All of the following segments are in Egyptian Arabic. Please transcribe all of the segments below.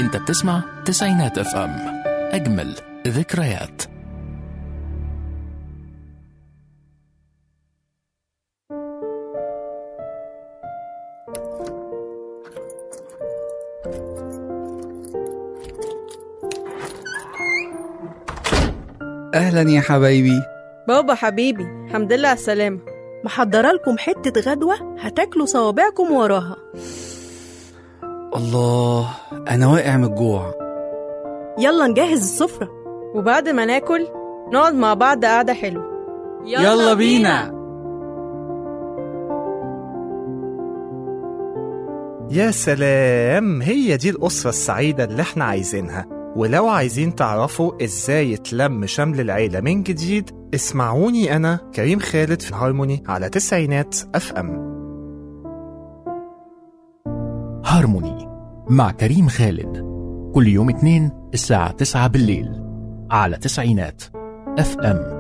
انت بتسمع تسعينات اف ام اجمل ذكريات أهلا يا حبايبي بابا حبيبي الحمد لله على السلامة محضرة لكم حتة غدوة هتاكلوا صوابعكم وراها الله أنا واقع من الجوع يلا نجهز السفرة وبعد ما ناكل نقعد مع بعض قعدة حلوة يلا بينا يا سلام هي دي الأسرة السعيدة اللي احنا عايزينها ولو عايزين تعرفوا ازاي يتلم شمل العيلة من جديد اسمعوني أنا كريم خالد في هارموني على تسعينات أف أم هارموني مع كريم خالد كل يوم اثنين الساعة 9 بالليل على تسعينات اف ام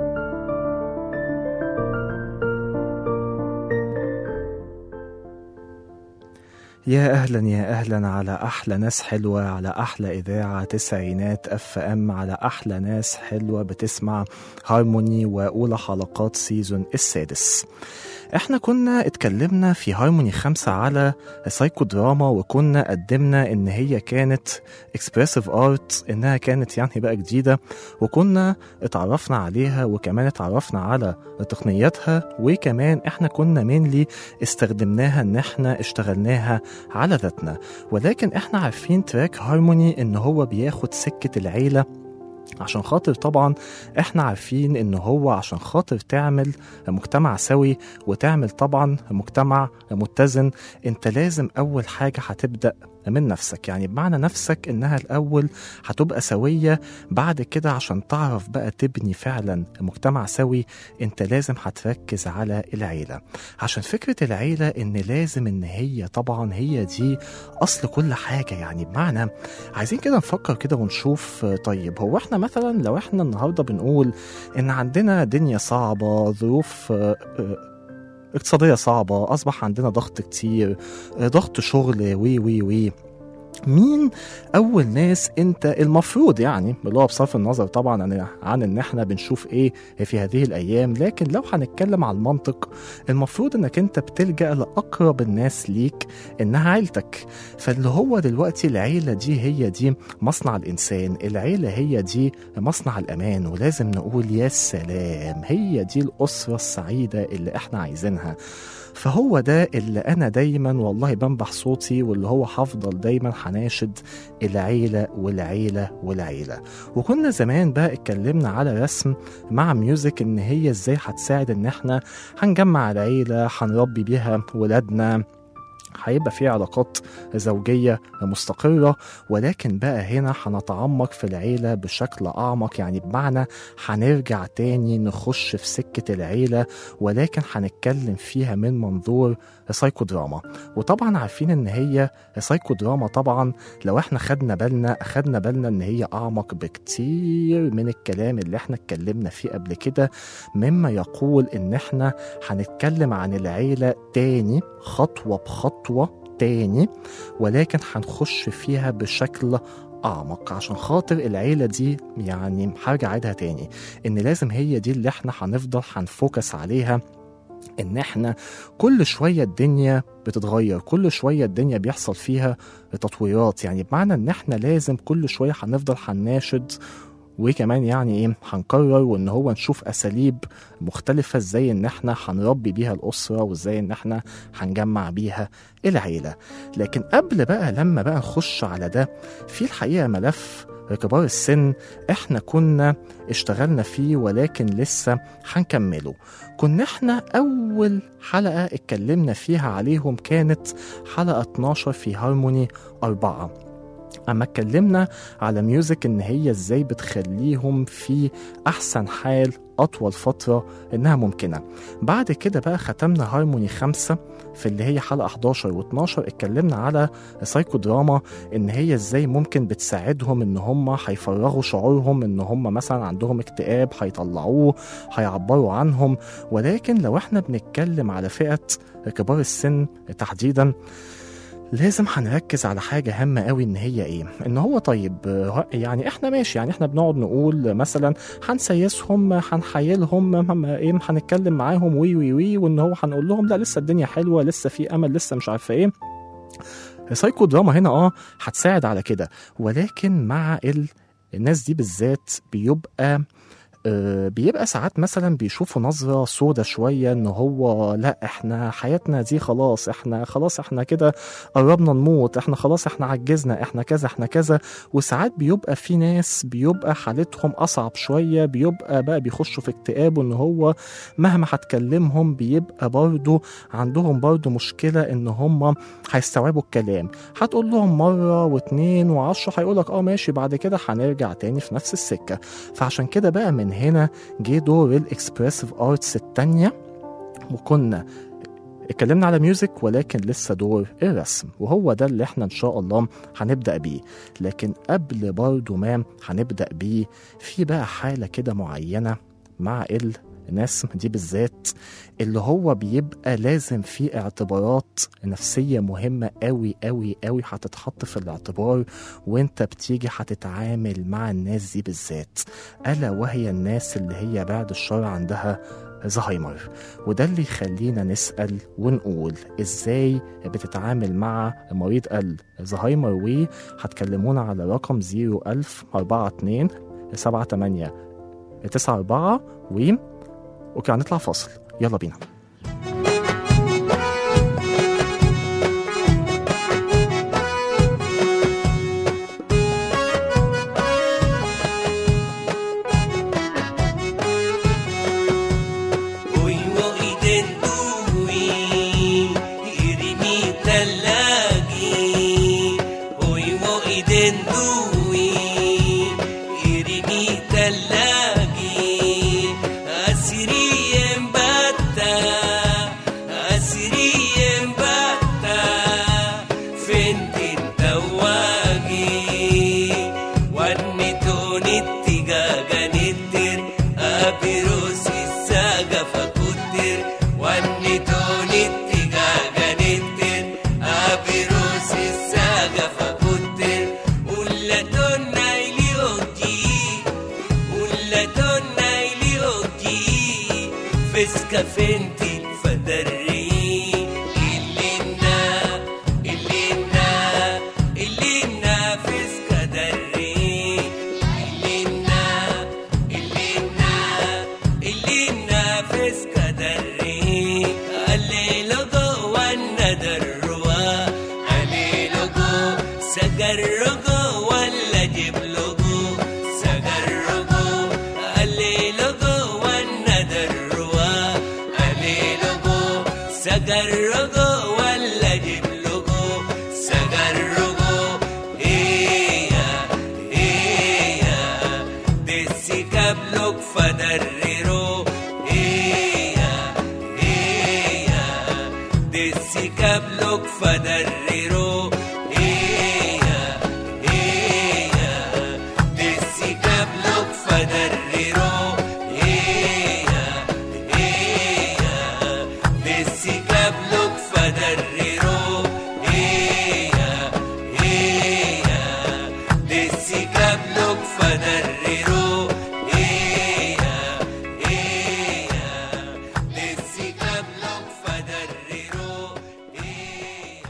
يا أهلا يا أهلا على أحلى ناس حلوة على أحلى إذاعة تسعينات أف أم على أحلى ناس حلوة بتسمع هارموني وأولى حلقات سيزون السادس احنا كنا اتكلمنا في هارموني خمسة على سايكو دراما وكنا قدمنا ان هي كانت اكسبريسيف ارت انها كانت يعني بقى جديدة وكنا اتعرفنا عليها وكمان اتعرفنا على تقنياتها وكمان احنا كنا مينلي استخدمناها ان احنا اشتغلناها على ذاتنا ولكن احنا عارفين تراك هارموني ان هو بياخد سكة العيلة عشان خاطر طبعا احنا عارفين ان هو عشان خاطر تعمل مجتمع سوي وتعمل طبعا مجتمع متزن انت لازم اول حاجة هتبدأ من نفسك يعني بمعنى نفسك انها الاول هتبقى سوية بعد كده عشان تعرف بقى تبني فعلا مجتمع سوي انت لازم هتركز على العيلة عشان فكرة العيلة ان لازم ان هي طبعا هي دي اصل كل حاجة يعني بمعنى عايزين كده نفكر كده ونشوف آه، طيب هو احنا مثلا لو احنا النهارده بنقول ان عندنا دنيا صعبة ظروف آه، آه، اقتصادية صعبة أصبح عندنا ضغط كتير آه، ضغط شغل وي وي وي مين اول ناس انت المفروض يعني اللي هو بصرف النظر طبعا عن, عن ان احنا بنشوف ايه في هذه الايام لكن لو هنتكلم على المنطق المفروض انك انت بتلجا لاقرب الناس ليك انها عيلتك فاللي هو دلوقتي العيله دي هي دي مصنع الانسان العيله هي دي مصنع الامان ولازم نقول يا سلام هي دي الاسره السعيده اللي احنا عايزينها فهو ده اللي انا دايما والله بنبح صوتي واللي هو هفضل دايما هناشد العيله والعيله والعيله وكنا زمان بقى اتكلمنا على رسم مع ميوزك ان هي ازاي هتساعد ان احنا هنجمع العيله هنربي بيها ولادنا هيبقى في علاقات زوجية مستقرة ولكن بقى هنا هنتعمق في العيلة بشكل أعمق يعني بمعنى هنرجع تاني نخش في سكة العيلة ولكن هنتكلم فيها من منظور سايكو دراما وطبعا عارفين ان هي سايكو دراما طبعا لو احنا خدنا بالنا اخدنا بالنا ان هي اعمق بكتير من الكلام اللي احنا اتكلمنا فيه قبل كده مما يقول ان احنا هنتكلم عن العيلة تاني خطوة بخطوة تاني ولكن هنخش فيها بشكل أعمق عشان خاطر العيلة دي يعني هرجع أعيدها تاني إن لازم هي دي اللي إحنا هنفضل هنفوكس عليها إن إحنا كل شوية الدنيا بتتغير كل شوية الدنيا بيحصل فيها تطويرات يعني بمعنى إن إحنا لازم كل شوية هنفضل هنناشد وكمان يعني ايه هنقرر وان هو نشوف اساليب مختلفه ازاي ان احنا هنربي بيها الاسره وازاي ان احنا هنجمع بيها العيله لكن قبل بقى لما بقى نخش على ده في الحقيقه ملف كبار السن احنا كنا اشتغلنا فيه ولكن لسه هنكمله كنا احنا اول حلقه اتكلمنا فيها عليهم كانت حلقه 12 في هارموني أربعة اما اتكلمنا على ميوزك ان هي ازاي بتخليهم في احسن حال اطول فتره انها ممكنه بعد كده بقى ختمنا هارموني خمسة في اللي هي حلقه 11 و12 اتكلمنا على سايكو دراما ان هي ازاي ممكن بتساعدهم ان هم هيفرغوا شعورهم ان هم مثلا عندهم اكتئاب هيطلعوه هيعبروا عنهم ولكن لو احنا بنتكلم على فئه كبار السن تحديدا لازم هنركز على حاجة هامة قوي إن هي إيه؟ إن هو طيب آه، يعني إحنا ماشي يعني إحنا بنقعد نقول مثلا هنسيسهم هنحايلهم هم- إيه هنتكلم معاهم وي وي وي وإن هو هنقول لهم لا لسه الدنيا حلوة لسه في أمل لسه مش عارفة إيه سايكو دراما هنا اه هتساعد على كده ولكن مع ال... الناس دي بالذات بيبقى آه، بيبقى ساعات مثلا بيشوفوا نظرة سودة شوية ان هو لا احنا حياتنا دي خلاص احنا خلاص احنا كده قربنا نموت احنا خلاص احنا عجزنا احنا كذا احنا كذا وساعات بيبقى في ناس بيبقى حالتهم اصعب شوية بيبقى بقى بيخشوا في اكتئاب وان هو مهما هتكلمهم بيبقى برضو عندهم برضو مشكلة ان هم هيستوعبوا الكلام هتقول لهم مرة واتنين وعشرة هيقولك اه ماشي بعد كده هنرجع تاني في نفس السكة فعشان كده بقى من هنا جه دور الاكسبريسيف ارتس التانية وكنا اتكلمنا على ميوزك ولكن لسه دور الرسم وهو ده اللي احنا ان شاء الله هنبدأ بيه لكن قبل برضو ما هنبدأ بيه في بقى حالة كده معينة مع الناس دي بالذات اللي هو بيبقى لازم في اعتبارات نفسية مهمة قوي قوي قوي هتتحط في الاعتبار وانت بتيجي هتتعامل مع الناس دي بالذات ألا وهي الناس اللي هي بعد الشر عندها زهايمر وده اللي يخلينا نسأل ونقول ازاي بتتعامل مع مريض الزهايمر وهتكلمونا على رقم 01042 78 94 و اوكي هنطلع فاصل يلا بينا Oi woi den tui irimi talagi Oi woi den tui irimi talagi Asiri embata Asiri embata Fentin tawagi Wanni tonitti gaganittir Abirosi saga fakuttir Wanni tonitti gaganittir Abirosi saga fakuttir Ulla tonna ili oggi Ulla tonna ili oggi Fiska fenti fadarri Illinna, illinna, illinna fiska darri Illinna, illinna, illinna fiska darri Alleelo gowanna darruwa Alleelo go sagarrogo walla jiblogo sagarrogo Alleelo gowanna darruwa Alleelo go sagarrogo walla jiblogo sagarrogo Eya, eya Dessi kablok fadarriro Eya, eya Dessi kablok fadarriro Eya, eya Dessi kablok fadarriro Eya, eya Dessi kablok fadarriro Eya, eya Dessi kablok fadarriro Eya, eya Dessi kablok fadarriro Eya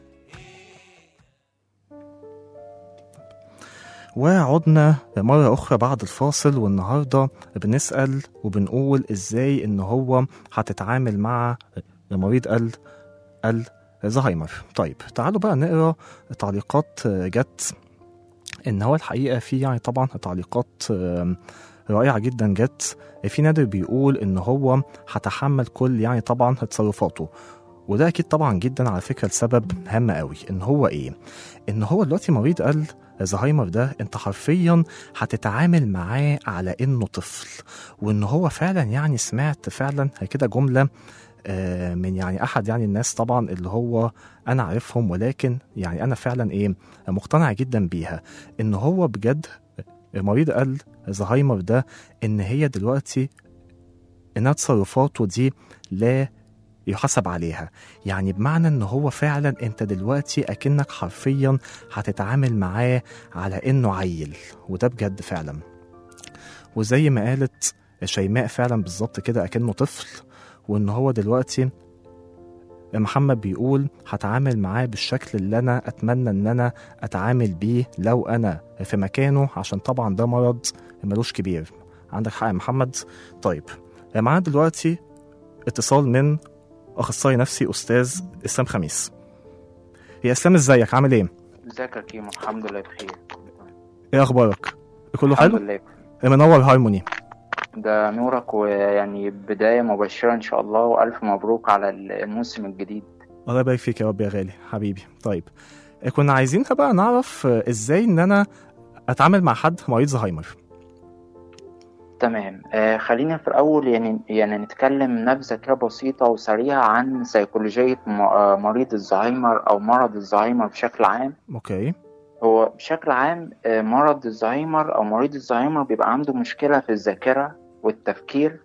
وعدنا مرة أخرى بعد الفاصل والنهاردة بنسأل وبنقول إزاي إن هو هتتعامل مع مريض ال الزهايمر طيب تعالوا بقى نقرا تعليقات جت إن هو الحقيقة في يعني طبعا تعليقات آم، رائعة جدا جت في نادر بيقول إن هو هتحمل كل يعني طبعا تصرفاته وده أكيد طبعا جدا على فكرة لسبب هام قوي إن هو إيه؟ إن هو دلوقتي مريض قلب الزهايمر ده انت حرفيا هتتعامل معاه على انه طفل وان هو فعلا يعني سمعت فعلا كده جمله آه، من يعني احد يعني الناس طبعا اللي هو انا عارفهم ولكن يعني انا فعلا ايه مقتنع جدا بيها ان هو بجد مريض قلب الزهايمر ده ان هي دلوقتي انها تصرفاته دي لا يحاسب عليها يعني بمعنى ان هو فعلا انت دلوقتي اكنك حرفيا هتتعامل معاه على انه عيل وده بجد فعلا وزي ما قالت شيماء فعلا بالظبط كده اكنه طفل وان هو دلوقتي محمد بيقول هتعامل معاه بالشكل اللي انا اتمنى ان انا اتعامل بيه لو انا في مكانه عشان طبعا ده مرض ملوش كبير عندك حق يا محمد طيب معانا دلوقتي اتصال من اخصائي نفسي استاذ اسلام خميس يا اسلام ازيك عامل ايه ازيك يا كيمو الحمد لله بخير ايه اخبارك كله الحمد حلو لله منور هارموني ده نورك ويعني بداية مبشرة إن شاء الله وألف مبروك على الموسم الجديد الله يبارك فيك يا رب يا غالي حبيبي طيب كنا عايزينها بقى نعرف ازاي ان انا اتعامل مع حد مريض زهايمر تمام آه خلينا في الأول يعني يعني نتكلم نبذة كده بسيطة وسريعة عن سيكولوجية م- آه، مريض الزهايمر أو مرض الزهايمر بشكل عام اوكي هو بشكل عام آه، مرض الزهايمر أو مريض الزهايمر بيبقى عنده مشكلة في الذاكرة والتفكير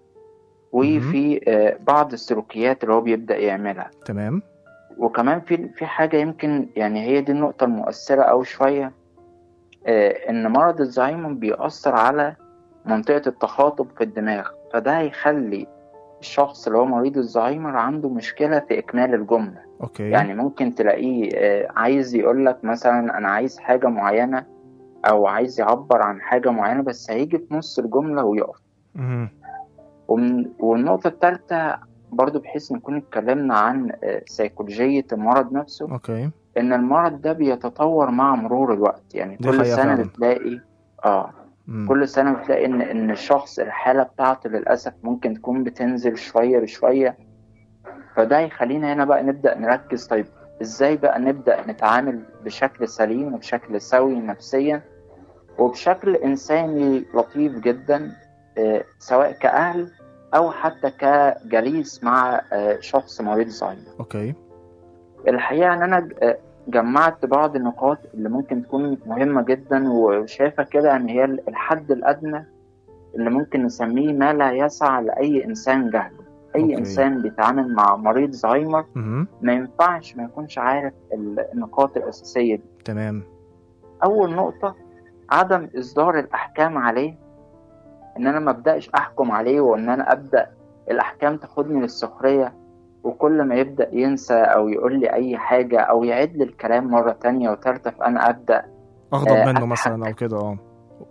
وفي آه، بعض السلوكيات اللي هو بيبدأ يعملها تمام وكمان في في حاجة يمكن يعني هي دي النقطة المؤثرة أوي شوية آه، إن مرض الزهايمر بيأثر على منطقة التخاطب في الدماغ فده هيخلي الشخص اللي هو مريض الزهايمر عنده مشكلة في إكمال الجملة اوكي يعني ممكن تلاقيه آه، عايز يقولك مثلا أنا عايز حاجة معينة أو عايز يعبر عن حاجة معينة بس هيجي في نص الجملة ويقف مهم. ومن والنقطة الثالثة برضو بحيث نكون اتكلمنا عن آه، سيكولوجية المرض نفسه اوكي ان المرض ده بيتطور مع مرور الوقت يعني دي كل حقيقة سنة فعلا. بتلاقي اه مم. كل سنة بتلاقي ان ان الشخص الحالة بتاعته للأسف ممكن تكون بتنزل شوية بشوية فده يخلينا هنا بقى نبدأ نركز طيب ازاي بقى نبدأ نتعامل بشكل سليم وبشكل سوي نفسيا وبشكل إنساني لطيف جدا آه، سواء كأهل أو حتى كجليس مع آه، شخص مريض زهايمر اوكي الحقيقة إن أنا آه، جمعت بعض النقاط اللي ممكن تكون مهمة جدا وشايفة كده إن هي الحد الأدنى اللي ممكن نسميه ما لا يسع لأي إنسان جهله أي أوكي. إنسان بيتعامل مع مريض زهايمر مهم. ما ينفعش ما يكونش عارف النقاط الأساسية دي تمام أول نقطة عدم إصدار الأحكام عليه إن أنا ما أبدأش أحكم عليه وإن أنا أبدأ الأحكام تاخدني للسخرية وكل ما يبدأ ينسى أو يقول لي أي حاجة أو يعيد لي الكلام مرة تانية وتالتة فأنا أبدأ اغضب آه، منه أضحك. مثلا او كده اه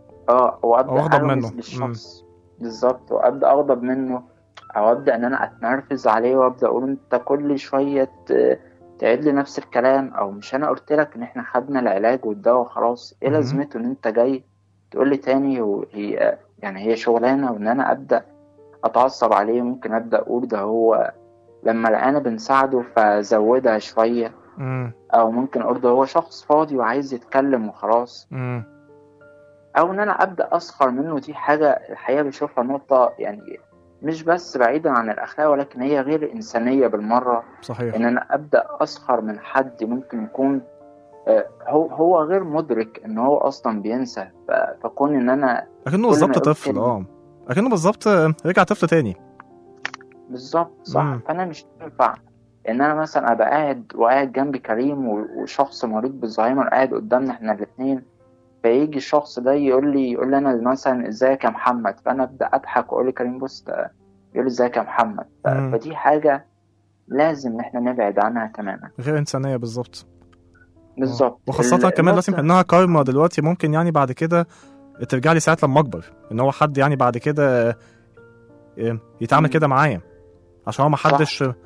اه وابدا أو أغضب ألومس منه. للشخص بالظبط وابدا اغضب منه او ابدا ان انا اتنرفز عليه وابدا اقول انت كل شويه ت- تعيد لي نفس الكلام او مش انا قلت لك ان احنا خدنا العلاج والدواء خلاص ايه مهم. لازمته ان انت جاي تقول لي تاني وهي يعني هي شغلانه وان انا ابدا اتعصب عليه ممكن ابدا اقول ده هو لما لقانا بنساعده فزودها شويه مم. او ممكن اقول ده هو شخص فاضي وعايز يتكلم وخلاص مم. او ان انا ابدا اسخر منه دي حاجه الحقيقه بشوفها نقطه يعني مش بس بعيدا عن الاخلاق ولكن هي غير انسانيه بالمره صحيح ان انا ابدا اسخر من حد ممكن يكون آه، هو هو غير مدرك ان هو اصلا بينسى ف- فكون ان انا اكنه ما بالظبط يقول طفل كلمة. اه اكنه بالظبط رجع طفل تاني بالظبط صح مم. فانا مش ينفع ان انا مثلا ابقى قاعد وقاعد جنبي كريم و- وشخص مريض بالزهايمر قاعد قدامنا احنا الاثنين فيجي الشخص ده يقول لي يقول لي انا مثلا ازيك يا محمد فانا ابدا اضحك واقول لكريم بص ده يقول لي ازيك يا محمد ف- مم. فدي حاجه لازم احنا نبعد عنها تماما غير انسانيه بالظبط بالظبط وخاصة ال- كمان لازم النقطة- انها كارما دلوقتي ممكن يعني بعد كده ترجع لي ساعات لما اكبر ان هو حد يعني بعد كده آه، يتعامل مم. كده معايا عشان هو ما حدش آه،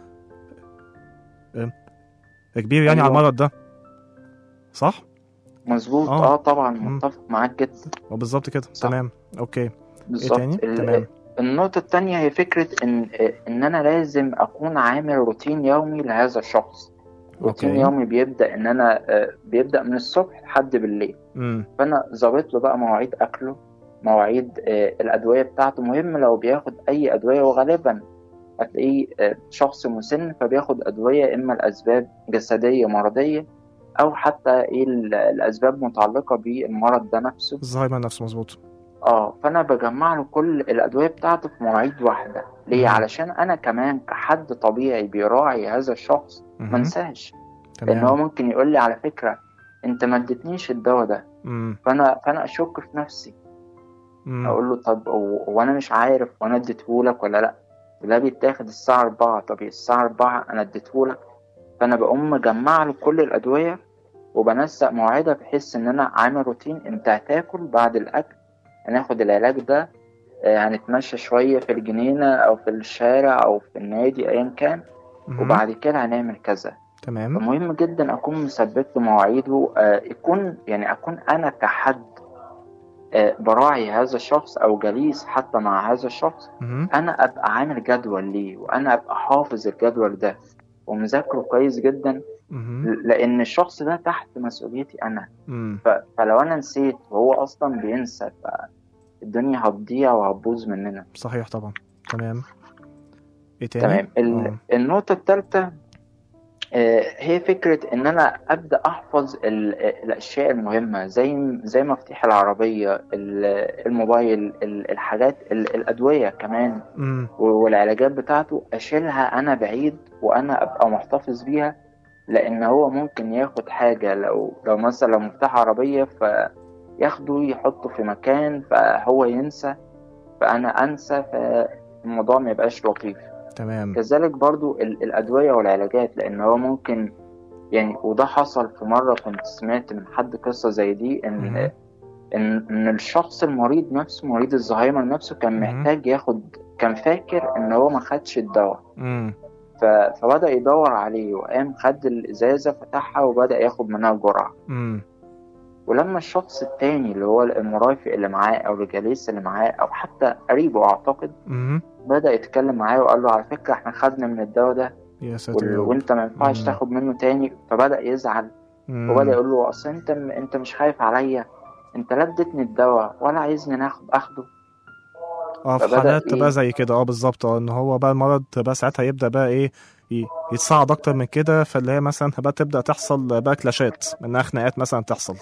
آه، كبير يعني على أيوة. المرض ده صح؟ مظبوط آه. اه, طبعا مم. متفق معاك جدا وبالظبط كده صح. تمام اوكي بالظبط تاني؟ ال- تمام. النقطة التانية هي فكرة إن إن أنا لازم أكون عامل روتين يومي لهذا الشخص روتين اوكي يومي بيبدأ إن أنا آه، بيبدأ من الصبح لحد بالليل امم فأنا ظابط له بقى مواعيد أكله مواعيد آه، الأدوية بتاعته مهم لو بياخد أي أدوية وغالبا هتلاقيه آه، شخص مسن فبياخد أدوية إما لأسباب جسدية مرضية أو حتى إيه ال- الأسباب متعلقة بالمرض ده نفسه الزهايمر نفسه مظبوط اه فانا بجمع له كل الادويه بتاعته في مواعيد واحده ليه مم. علشان انا كمان كحد طبيعي بيراعي هذا الشخص ما مهم. انساش لان هو تمام ممكن يقول لي على فكره انت ما اديتنيش الدواء ده مم. فانا فانا اشك في نفسي مم. اقول له طب هو هو انا مش عارف وانا اديتهولك ولا لا ده بيتاخد الساعه 4 طب الساعه 4 انا اديتهولك فانا بقوم مجمع له كل الادويه وبنسق مواعيدها بحيث ان انا عامل روتين انت هتاكل بعد الاكل هناخد العلاج ده آه، هنتمشى شويه في الجنينه او في الشارع او في النادي ايا كان مهم. وبعد كده هنعمل كذا تمام فمهم جدا اكون مثبت له مواعيده آه، يكون يعني اكون انا كحد آه، براعي هذا الشخص او جليس حتى مع هذا الشخص مهم. انا ابقى عامل جدول ليه وانا ابقى حافظ الجدول ده ومذاكره كويس جدا مهم. لان الشخص ده تحت مسؤوليتي انا مم. ف- فلو انا نسيت وهو اصلا بينسى فالدنيا هتضيع وهتبوظ مننا صحيح طبعا تمام ايه تاني تمام ال- آه. النقطة الثالثة هي فكرة إن أنا أبدأ أحفظ ال- الأشياء المهمة زي زي مفاتيح العربية ال- الموبايل ال- الحاجات ال- الأدوية كمان مم. والعلاجات بتاعته أشيلها أنا بعيد وأنا أبقى محتفظ بيها لأن هو ممكن ياخد حاجة لو لو مثلا لو مفتاح عربية فياخده يحطه في مكان فهو ينسى فأنا أنسى فالموضوع ما يبقاش لطيف تمام كذلك برضو ال- الأدوية والعلاجات لأن هو ممكن يعني وده حصل في مرة كنت سمعت من حد قصة زي دي إن مهم. إن إن الشخص المريض نفسه مريض الزهايمر نفسه كان مهم. محتاج ياخد كان فاكر إن هو ما خدش الدواء مم. ف- فبدأ يدور عليه وقام خد الإزازة فتحها وبدأ ياخد منها جرعة مم. ولما الشخص التاني اللي هو المرافق اللي معاه أو الجليس اللي معاه أو حتى قريبه أعتقد مم. بدأ يتكلم معاه وقال له على فكرة إحنا خدنا من الدواء ده يا ساتر وال- يا رب. وانت ما ينفعش مم. تاخد منه تاني فبدأ يزعل مم. وبدأ يقول له اصل انت م... انت مش خايف عليا انت لا اديتني الدواء ولا عايزني ناخد اخده اه في فبدأ حالات إيه؟ بقى زي كده اه بالظبط اه ان هو بقى المرض بقى ساعتها يبدا بقى ايه ي- يتصاعد اكتر من كده فاللي هي مثلا بقى تبدا تحصل بقى كلاشات منها خناقات مثلا تحصل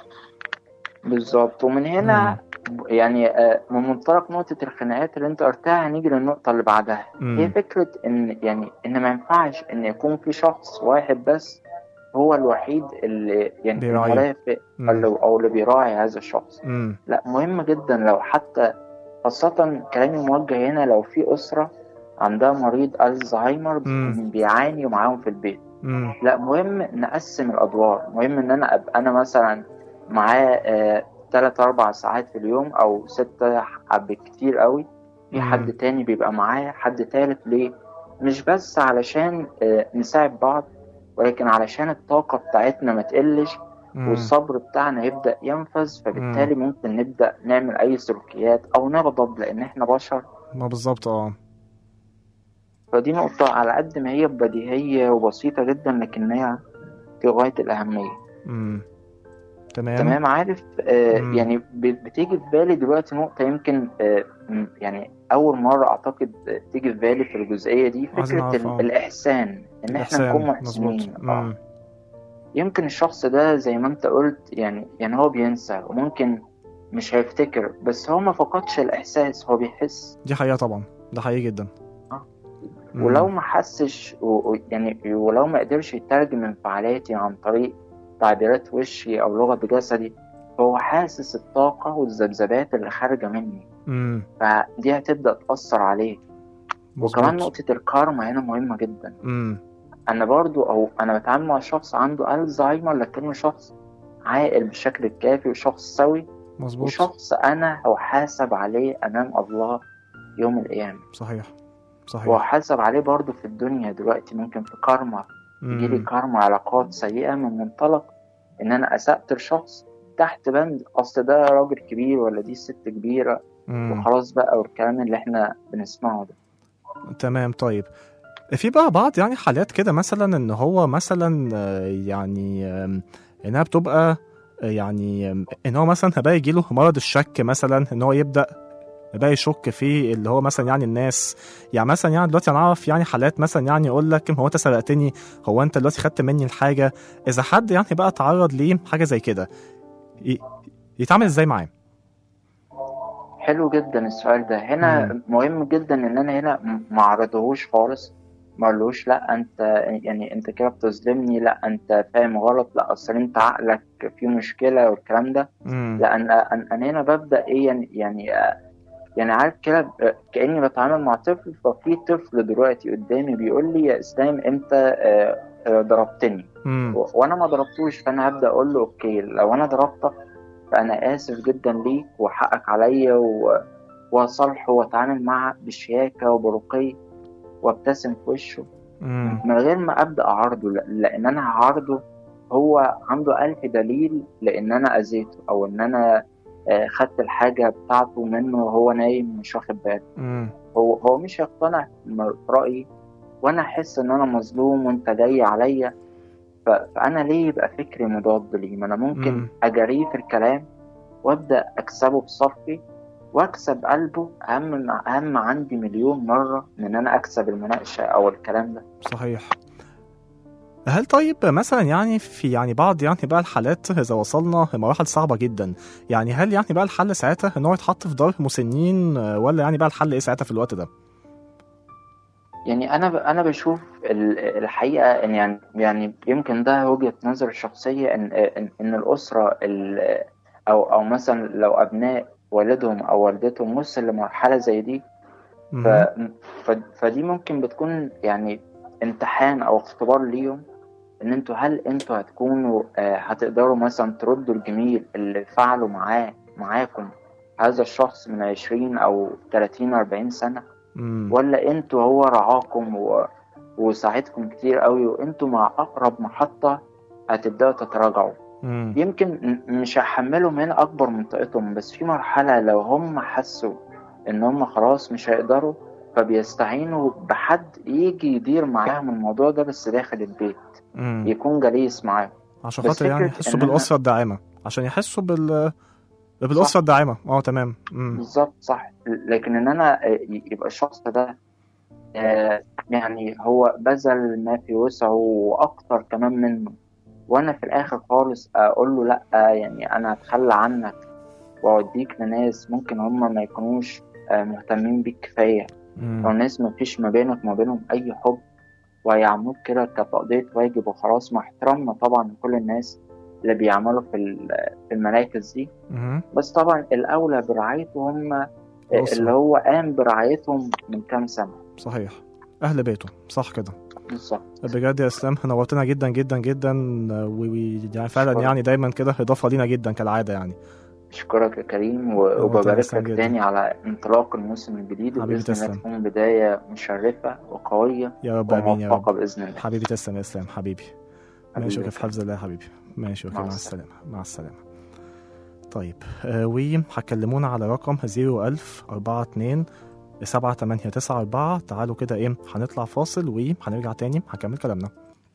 بالظبط ومن هنا يعني آه، من منطلق نقطة الخناقات اللي انت قلتها هنيجي للنقطة اللي بعدها مم. هي فكرة ان يعني ان ما ينفعش ان يكون في شخص واحد بس هو الوحيد اللي يعني بيراعيه. المرافق مم. او أو اللي بيراعي هذا الشخص مم. لا مهم جدا لو حتى خاصة كلامي موجه هنا لو في أسرة عندها مريض الزهايمر مم. بيعاني ومعاهم في البيت مم. لا مهم نقسم الأدوار مهم إن أنا أبقى أنا مثلا معاه آه، تلات أربع ساعات في اليوم أو ستة بالكتير قوي في مم. حد تاني بيبقى معاه حد تالت ليه مش بس علشان آه، نساعد بعض ولكن علشان الطاقة بتاعتنا ما تقلش مم. والصبر بتاعنا يبدأ ينفذ فبالتالي ممكن نبدأ نعمل أي سلوكيات أو نغضب لأن إحنا بشر ما بالظبط اه فدي نقطة على قد ما هي بديهية وبسيطة جدا لكنها في غاية الأهمية مم. تمام تمام عارف آه مم. يعني ب- بتيجي في بالي دلوقتي نقطة يمكن آه م- يعني أول مرة أعتقد آه، تيجي في بالي في الجزئية دي عايزين فكرة نعرف، ال- آه. الإحسان إن إحنا الإحسان، نكون مظبوط محسنين آه. مم. يمكن الشخص ده زي ما أنت قلت يعني يعني هو بينسى وممكن مش هيفتكر بس هو ما فقدش الإحساس هو بيحس دي حقيقة طبعا ده حقيقي جدا آه. مم. ولو ما حسش و... و- يعني ولو ما قدرش يترجم انفعالاتي عن طريق تعبيرات وشي او لغة جسدي فهو حاسس الطاقة والذبذبات اللي خارجة مني مم. فدي هتبدأ تأثر عليه وكمان مظبوط. نقطة الكارما هنا مهمة جدا مم. أنا برضو أو أنا بتعامل مع شخص عنده ألزهايمر لكنه شخص عاقل بالشكل الكافي وشخص سوي مظبوط وشخص أنا هحاسب عليه أمام الله يوم القيامة صحيح صحيح وهحاسب عليه برضو في الدنيا دلوقتي ممكن في كارما يجيلي مم. كارما علاقات سيئة من منطلق إن أنا أسأت الشخص تحت بند أصل ده راجل كبير ولا دي ست كبيرة مم. وخلاص بقى والكلام اللي إحنا بنسمعه ده تمام طيب في بقى بعض يعني حالات كده مثلا ان هو مثلا آه، يعني آم، انها بتبقى آه، يعني آم، ان هو مثلا هيبقى يجيله مرض الشك مثلا ان هو يبدا يبقى يشك في اللي هو مثلا يعني الناس يعني مثلا يعني دلوقتي انا اعرف يعني حالات مثلا يعني يقول لك هو انت سرقتني هو انت دلوقتي خدت مني الحاجه اذا حد يعني بقى اتعرض ليه حاجه زي كده ي- يتعامل ازاي معاه حلو جدا السؤال ده هنا مم. مهم جدا ان انا هنا م- ما اعرضهوش خالص ما اقولوش لا انت يعني انت كده بتظلمني لا انت فاهم غلط لا اصل انت عقلك فيه مشكله والكلام ده مم. لا انا انا أنا هنا ببدا ايه يعني يعني آه، يعني عارف كده ب- كاني بتعامل مع طفل ففي طفل دلوقتي قدامي بيقول لي يا اسلام انت آه، آه، ضربتني مم. و- وانا ما ضربتوش فانا هبدا اقول له اوكي لو انا ضربتك فانا اسف جدا ليك وحقك عليا و- واصالحه واتعامل معاه بشياكه وبرقي وابتسم في وشه مم. من غير ما ابدا اعارضه لا- لان انا هعارضه هو عنده الف دليل لان انا اذيته او ان انا آه، خدت الحاجه بتاعته منه وهو نايم مش واخد باله مم. هو هو مش هيقتنع برأيي وانا احس ان انا مظلوم وانت جاي عليا ف- فانا ليه يبقى فكري مضاد ليه ما انا ممكن مم. اجاريه في الكلام وابدا اكسبه بصفي واكسب قلبه اهم اهم عندي مليون مره من ان انا اكسب المناقشه او الكلام ده صحيح هل طيب مثلا يعني في يعني بعض يعني بقى الحالات اذا وصلنا لمراحل صعبه جدا يعني هل يعني بقى الحل ساعتها ان هو يتحط في دار مسنين آه، ولا يعني بقى الحل ايه ساعتها في الوقت ده؟ يعني انا ب... انا بشوف ال- الحقيقه ان يعني يعني يمكن ده وجهه نظر شخصيه ان ان, إن الاسره ال... او او مثلا لو ابناء والدهم او والدتهم وصل لمرحله زي دي ف... مم. ف... فدي ممكن بتكون يعني امتحان او اختبار ليهم ان انتوا هل انتوا هتكونوا آه، هتقدروا مثلا تردوا الجميل اللي فعلوا معاه معاكم هذا الشخص من 20 او 30 40 سنه مم. ولا انتوا هو رعاكم و... وساعدكم كتير قوي وانتوا مع اقرب محطة هتبدأوا تتراجعوا مم. يمكن م- مش هحملهم هنا اكبر من طاقتهم بس في مرحلة لو هم حسوا ان هم خلاص مش هيقدروا فبيستعينوا بحد يجي يدير معاهم الموضوع ده بس داخل البيت مم. يكون جليس معاهم عشان بس خاطر يعني فكرة يحسوا إن أنا- بالاسره الداعمه عشان يحسوا بال بالاسره صح. الداعمه اه تمام مم. بالظبط صح لكن ان انا آه، ي- يبقى الشخص ده آه، يعني هو بذل ما في وسعه واكتر كمان منه وانا في الاخر خالص اقول له لا يعني انا هتخلى عنك واوديك لناس ممكن هم ما يكونوش آه، مهتمين بيك كفايه او مم. ناس ما فيش ما بينك وما بينهم اي حب وهيعاملوك كده كتقضية واجب وخلاص مع احترامنا طبعا لكل الناس اللي بيعملوا في ال- في المراكز دي مم. بس طبعا الأولى برعايته هم الأسرة. اللي هو قام برعايتهم من كام سنة صحيح اهل بيته صح كده بالظبط بجد يا اسلام نورتنا جدا جدا جدا ويعني فعلا شكراً. يعني دايما كده اضافه لينا جدا كالعاده يعني أشكرك يا كريم و- وأنت وببارك أحسن لك جدا. تاني على انطلاق الموسم الجديد حبيبي وبإذن الله تسلم. تكون بداية مشرفة وقوية يا رب امين يا وموفقة رب بإذن الله حبيبي تسلم يا اسلام حبيبي ماشي حبيبي. اوكي في حفظ الله يا حبيبي ماشي اوكي مع مع السلامة. السلامه مع السلامه طيب آه وهكلمونا على رقم 01000 42 7894 تعالوا كده ايه هنطلع فاصل وهنرجع تاني هكمل كلامنا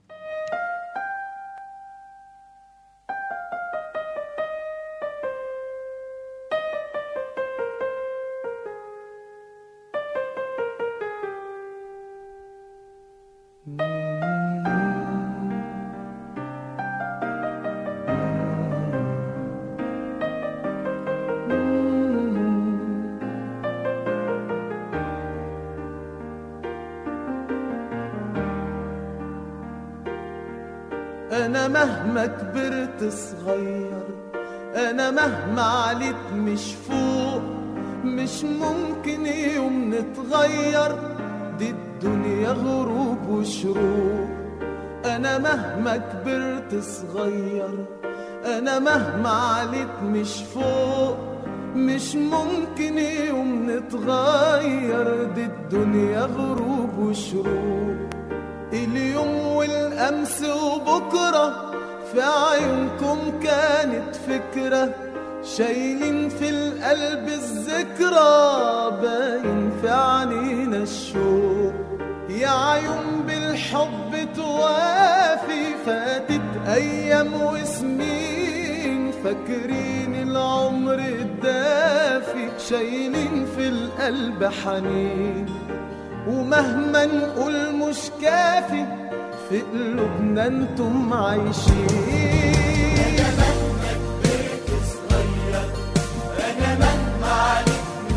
انا مهما كبرت صغير انا مهما عليت مش فوق مش ممكن يوم نتغير دي الدنيا غروب وشروق انا مهما كبرت صغير انا مهما عليت مش فوق مش ممكن يوم نتغير دي الدنيا غروب وشروق اليوم والأمس وبكرة في عيونكم كانت فكرة شايلين في القلب الذكرى باين في عنينا الشوق يا عيون بالحب توافي فاتت أيام وسنين فاكرين العمر الدافي شايلين في القلب حنين ومهما نقول مش كافي في قلوبنا انتم عايشين انا مهما كبرت صغير انا مهما عليك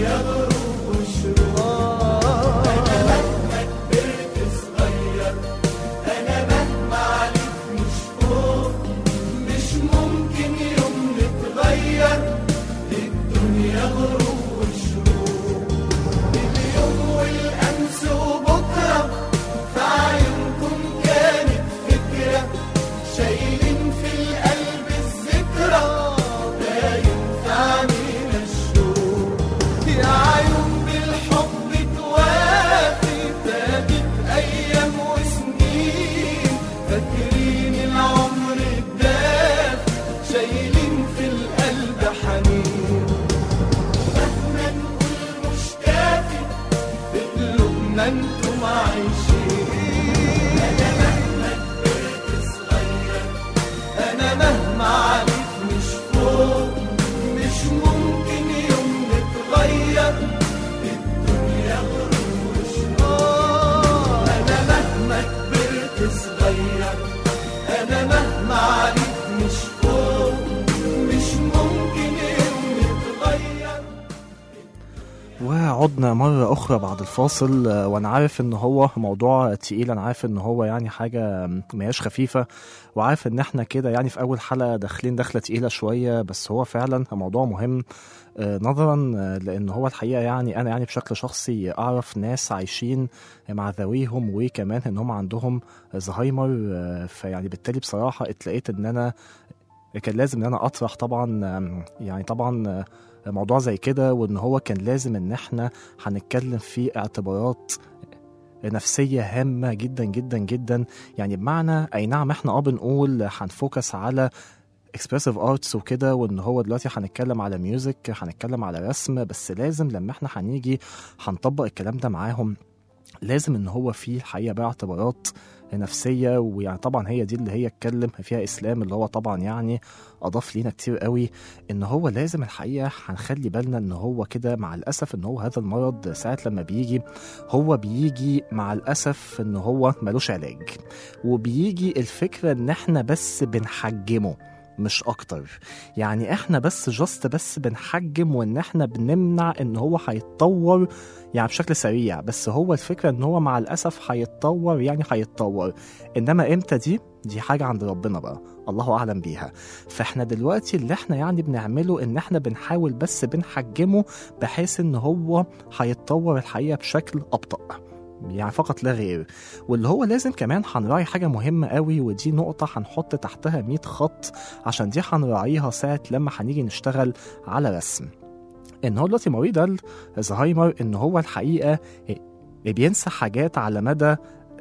الدنيا غروب وشروق انا مهما كبرت صغير انا مهما عليك مش فوق مش ممكن يوم نتغير الدنيا غروب وشروق اليوم والامس وبكره في عينكم كانت فكره شايلين في القلب الذكرى لا ينفعنينا الشوق يا عيون بالحب توافي فاتت ايام وسنين فاكرين العمر الدافي شايلين في القلب حنين مهما نقول مش كافي في قلوبنا انتم عايشين انا مهما كبرت صغير انا مهما عليك مش فوق مش ممكن يوم نتغير الدنيا غرور وشرور انا مهما كبرت صغير انا مهما عليك مش فوق مش ممكن يوم نتغير وعدنا مرة أخرى بعد الفاصل آه، وأنا عارف إن هو موضوع تقيل أنا عارف إن هو يعني حاجة مهياش خفيفة وعارف إن إحنا كده يعني في أول حلقة داخلين دخلة تقيلة شوية بس هو فعلا موضوع مهم آه، نظرا آه، لأن هو الحقيقة يعني أنا يعني بشكل شخصي أعرف ناس عايشين مع ذويهم وكمان إن هم عندهم زهايمر آه، فيعني بالتالي بصراحة اتلقيت إن أنا كان لازم إن أنا أطرح طبعا آم، يعني طبعا آه، موضوع زي كده وان هو كان لازم ان احنا هنتكلم في اعتبارات نفسية هامة جدا جدا جدا يعني بمعنى اي نعم احنا اه بنقول هنفوكس على اكسبرسيف ارتس وكده وان هو دلوقتي هنتكلم على ميوزك هنتكلم على رسم بس لازم لما احنا هنيجي هنطبق الكلام ده معاهم لازم ان هو فيه الحقيقه بقى اعتبارات نفسيه ويعني طبعا هي دي اللي هي اتكلم فيها اسلام اللي هو طبعا يعني اضاف لينا كتير قوي ان هو لازم الحقيقه هنخلي بالنا ان هو كده مع الاسف ان هو هذا المرض ساعه لما بيجي هو بيجي مع الاسف ان هو ملوش علاج وبيجي الفكره ان احنا بس بنحجمه مش اكتر يعني احنا بس جاست بس بنحجم وان احنا بنمنع ان هو هيتطور يعني بشكل سريع بس هو الفكره ان هو مع الاسف هيتطور يعني هيتطور انما امتى دي دي حاجه عند ربنا بقى الله اعلم بيها فاحنا دلوقتي اللي احنا يعني بنعمله ان احنا بنحاول بس بنحجمه بحيث ان هو هيتطور الحقيقه بشكل ابطأ يعني فقط لا غير واللي هو لازم كمان هنراعي حاجة مهمة قوي ودي نقطة هنحط تحتها 100 خط عشان دي هنراعيها ساعة لما هنيجي نشتغل على رسم ان هو دلوقتي مريض الزهايمر ان هو الحقيقة بينسى حاجات على مدى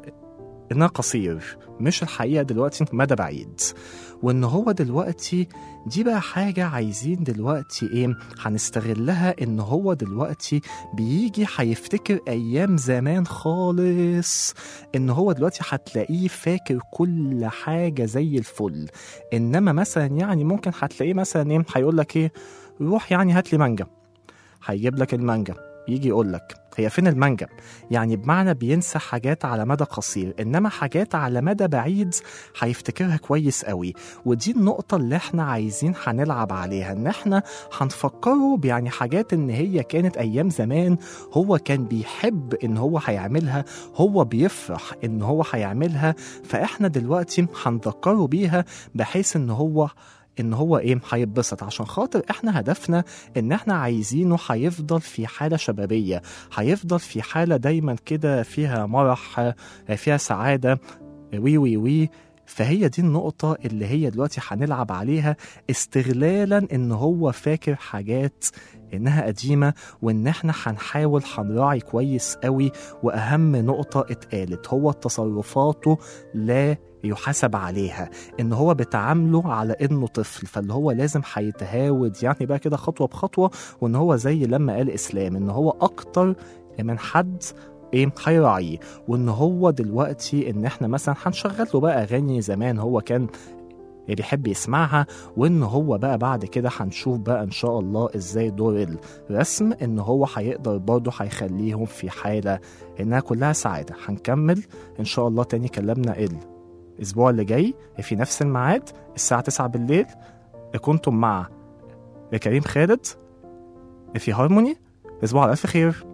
انها قصير مش الحقيقة دلوقتي مدى بعيد وان هو دلوقتي دي بقى حاجة عايزين دلوقتي ايه هنستغلها ان هو دلوقتي بيجي هيفتكر ايام زمان خالص ان هو دلوقتي هتلاقيه فاكر كل حاجة زي الفل انما مثلا يعني ممكن هتلاقيه مثلا ايه هيقول لك ايه روح يعني هات لي مانجا هيجيب لك المانجا يجي يقول لك هي فين المانجا يعني بمعنى بينسى حاجات على مدى قصير انما حاجات على مدى بعيد هيفتكرها كويس قوي ودي النقطة اللي احنا عايزين هنلعب عليها ان احنا هنفكره يعني حاجات ان هي كانت ايام زمان هو كان بيحب ان هو هيعملها هو بيفرح ان هو هيعملها فاحنا دلوقتي هنذكره بيها بحيث ان هو ان هو ايه هيتبسط عشان خاطر احنا هدفنا ان احنا عايزينه هيفضل في حاله شبابيه هيفضل في حاله دايما كده فيها مرح فيها سعاده وي وي وي فهي دي النقطة اللي هي دلوقتي هنلعب عليها استغلالا ان هو فاكر حاجات انها قديمة وان احنا هنحاول هنراعي كويس قوي واهم نقطة اتقالت هو تصرفاته لا يحاسب عليها ان هو بتعامله على انه طفل فاللي هو لازم هيتهاود يعني بقى كده خطوه بخطوه وان هو زي لما قال اسلام ان هو اكتر من حد ايه هيراعيه وان هو دلوقتي ان احنا مثلا هنشغل له بقى اغاني زمان هو كان بيحب يسمعها وان هو بقى بعد كده هنشوف بقى ان شاء الله ازاي دور الرسم ان هو هيقدر برضه هيخليهم في حاله انها كلها سعاده هنكمل ان شاء الله تاني كلامنا ال الاسبوع اللي جاي في نفس الميعاد الساعه 9 بالليل كنتم مع كريم خالد في هارموني تصبحوا على الف خير